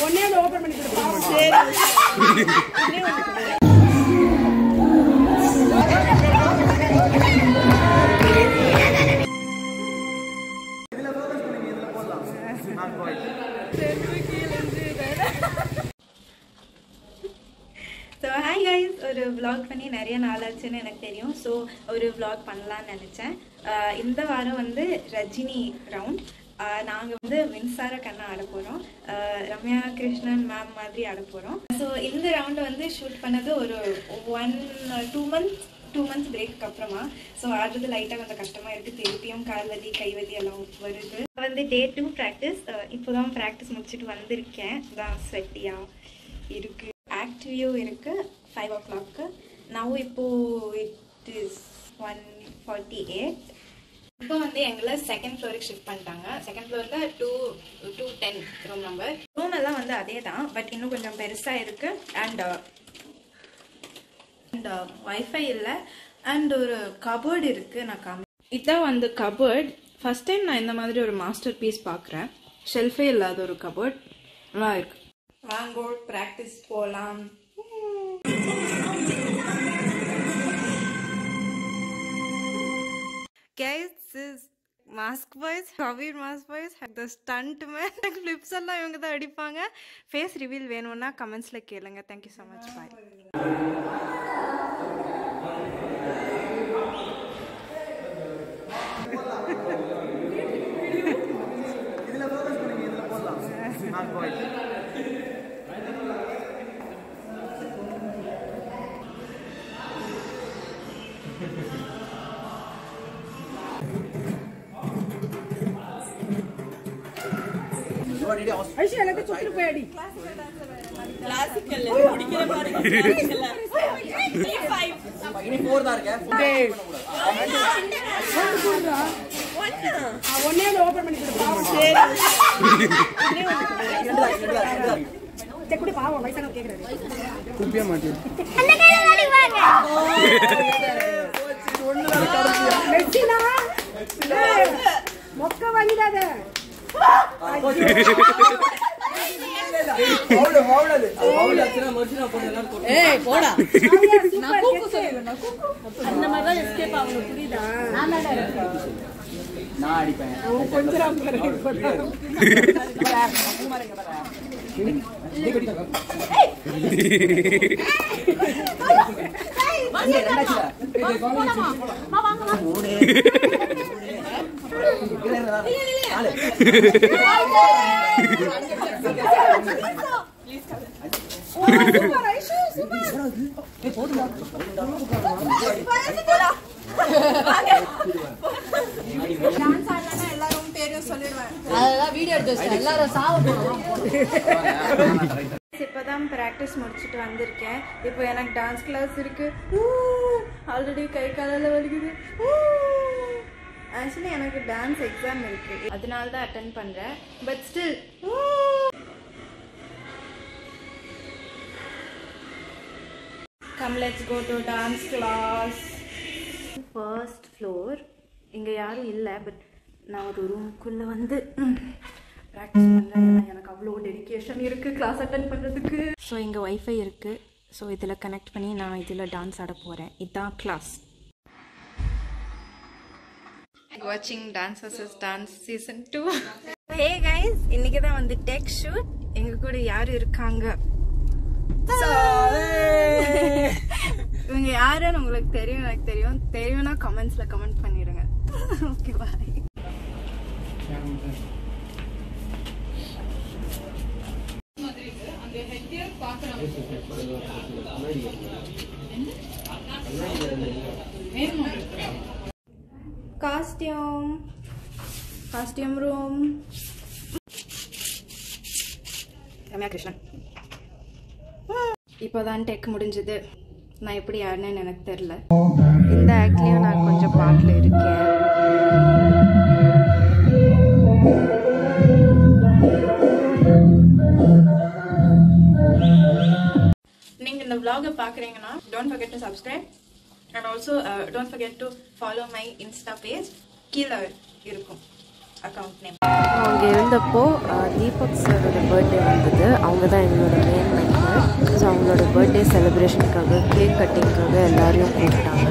ஒன்னே ஓபன் பண்ணி கொடு பாவம். ஸோ ஹாய் கைஸ் ஒரு vlog பண்ணி நிறைய நாள் ஆச்சுன்னு எனக்கு தெரியும் ஸோ ஒரு vlog பண்ணலாம்னு நினச்சேன் ஆஹ் இந்த வாரம் வந்து ரஜினி ரவுண்ட் நாங்கள் வந்து மின்சார கண்ணா ஆட போகிறோம் ரம்யா கிருஷ்ணன் மேம் மாதிரி ஆட போகிறோம் ஸோ இந்த ரவுண்டை வந்து ஷூட் பண்ணது ஒரு one two months two months break அப்புறமா ஸோ ஆடுறது லைட்டாக கொஞ்சம் கஷ்டமாக இருக்குது திருப்பியும் கால் வலி கை வலி எல்லாம் வருது வந்து டே டூ ப்ராக்டிஸ் இப்போ தான் ப்ராக்டிஸ் முடிச்சுட்டு வந்திருக்கேன் தான் ஸ்வெட்டியாக இருக்குது ஆக்டிவியோ இருக்கு ஃபைவ் ஓ கிளாக்கு நவ் இப்போ it is one forty eight இப்போ வந்து எங்களை செகண்ட் ஃப்ளோருக்கு ஷிஃப்ட் பண்ணிட்டாங்க செகண்ட் ஃப்ளோருக்கு two two ten room number room எல்லாம் வந்து அதே தான் பட் இன்னும் கொஞ்சம் பெருசாக இருக்கு அண்ட் அண்ட் வைஃபை இல்லை அண்ட் ஒரு கபோர்டு இருக்கு நான் காமி இதான் வந்து கபோர்ட் ஃபர்ஸ்ட் டைம் நான் இந்த மாதிரி ஒரு மாஸ்டர் பீஸ் பார்க்குறேன் ஷெல்ஃபே இல்லாத ஒரு கபோர்ட் நல்லா இருக்கு வாங்கோ ப்ராக்டிஸ் போகலாம் Guys, this is Mask Boys, Kavir Mask Boys, the stunt man, clips எல்லாம் இவங்க தான் அடிப்பாங்க ஃபேஸ் ரிவீல் வேணும்னா கமெண்ட்ஸில் கேளுங்க thank you so much bye Aishu எல்லாத்தையும் சுத்திட்டு போய் அடி ஆ, ஒன்னே ஓபன் பண்ணி கொடு பாவம். சரி, குடி பாவம் வயசானவர் கேக்குறாரு மெர்சினா ஏய், மொக்க வாங்கிடாத ஏய் போடா நான் கூக்கு சொல்லுவேன் அந்த மாதிரி தான் எஸ்கேப் ஆகணும் புரியுதா நான் அடிப்பேன் அவன் கொஞ்சம் பாரு. அதெல்லாம் வீடியோ எடுத்து வச்சிட்டேன் எல்லாரும் சாவ போறோம் இப்போதான் ப்ராக்டிஸ் முடிச்சுட்டு வந்திருக்கேன் இப்போ எனக்கு டான்ஸ் கிளாஸ் இருக்கு ஆல்ரெடி கை காலில் வலிக்குது ஆக்சுவலி எனக்கு டான்ஸ் எக்ஸாம் இருக்கு அதனால தான் அட்டன் பண்றேன் but still come let's go to dance class first floor இங்கே யாரும் இல்லை பட் நான் ஒரு ரூம்குள்ளே வந்து ப்ராக்டிஸ் பண்ணுறேன் ஏன்னா எனக்கு அவ்வளோ டெடிகேஷன் இருக்குது கிளாஸ் அட்டன் பண்ணுறதுக்கு ஸோ இங்கே ஒய்ஃபை இருக்குது ஸோ இதில் கனெக்ட் பண்ணி நான் இதில் டான்ஸ் ஆட போகிறேன் இதுதான் கிளாஸ் வாட்சிங் dance versus dance season two hey guys இன்னைக்கு தான் வந்து டெக் ஷூட் எங்கள் கூட யார் இருக்காங்க So, இவங்க யாருன்னு உங்களுக்கு தெரியும் எனக்கு தெரியும் தெரியும்னா கமெண்ட்ஸ்ல கமெண்ட் பண்ணிடுங்க okay bye costume costume room Ramya Krishnan இப்போதான் டெக் முடிஞ்சது நான் எப்படி ஆடினேன்னு எனக்கு தெரில இந்த ஆக்ட்லேயும் நான் கொஞ்சம் பாட்டில் இருக்கேன் நீங்கள் இந்த vlog-அ பார்க்குறீங்கன்னா don't forget to subscribe and also don't forget to follow my insta page கீழே இருக்கும் அக்கௌண்ட் நேம் அங்கே இருந்தப்போ அஹ், தீபக் சாரோட பர்த்டே வந்தது அவங்க தான் எங்களோட மெயின் மெம்பர் ஸோ அவங்களோட பர்த்டே செலிப்ரேஷனுக்காக கேக் கட்டிங்க்காக எல்லாரையும் கூப்பிட்டாங்க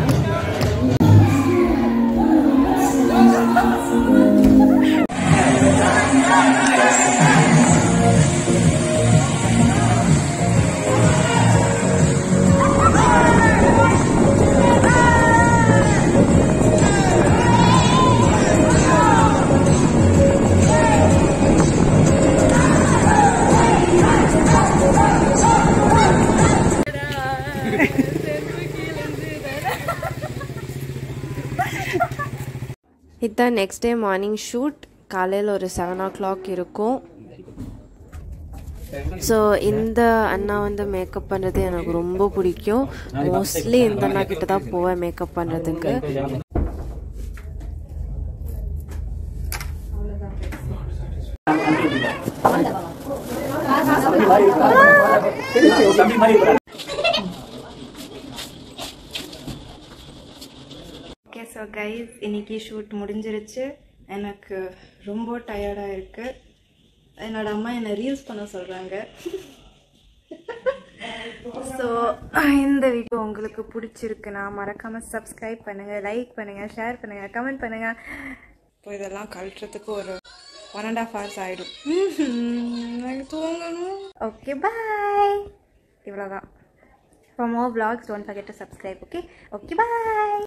இதுதான் நெக்ஸ்ட் டே மார்னிங் ஷூட் காலையில் ஒரு செவன் ஓ கிளாக் இருக்கும் ஸோ இந்த அண்ணா வந்து மேக்கப் பண்ணுறது எனக்கு ரொம்ப பிடிக்கும் மோஸ்ட்லி இந்த அண்ணா கிட்ட தான் போவேன் மேக்கப் பண்ணுறதுக்கு ஓகே ஸோ கைஸ் இன்னைக்கு ஷூட் முடிஞ்சிருச்சு எனக்கு ரொம்ப டயர்டாக இருக்கு என்னோட அம்மா என்னை ரீல்ஸ் பண்ண சொல்கிறாங்க ஸோ இந்த வீடியோ உங்களுக்கு பிடிச்சிருக்குன்னா மறக்காமல் சப்ஸ்கிரைப் பண்ணுங்கள் லைக் பண்ணுங்கள் ஷேர் பண்ணுங்கள் கமெண்ட் பண்ணுங்கள் இப்போ இதெல்லாம் கழட்டுறதுக்கு ஒரு ஒன் அண்ட் ஆஃப் ஹவர்ஸ் ஆகிடும் எனக்கு தூங்கணும் ஓகே பாய் இவ்வளோதான் For more vlogs, don't forget to subscribe, okay? Okay, bye!